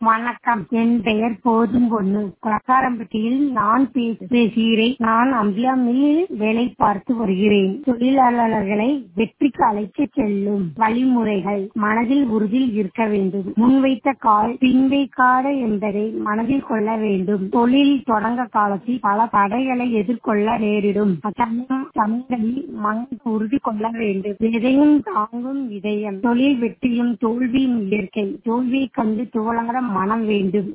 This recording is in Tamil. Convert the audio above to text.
வணக்கம் என் பெயர் போதும் பொண்ணு கொலக்காரம்பட்டியில் நான் பேச- பேசுகிறேன் நான் அம்பியா மில்லில் வேலை பார்த்து வருகிறேன் தொழிலாளர்களை வெற்றிக்கு அழைத்துச் செல்லும் வழிமுறைகள் மனதில் உறுதியில் இருக்க வேண்டும் முன்வைத்த கால் பின் வைக்காத என்பதை மனதில் கொள்ள வேண்டும் தொழில் தொடங்க காலத்தில் பல தடைகளை எதிர்கொள்ள நேரிடும் சமயம் சமயங்களில் மனது உறுதி கொள்ள வேண்டும் எதையும் தாங்கும் இதயம் தொழில் வெற்றியும் தோல்வியும் இயற்கை தோல்வியை கண்டு துவளாத மனம் வேண்டும்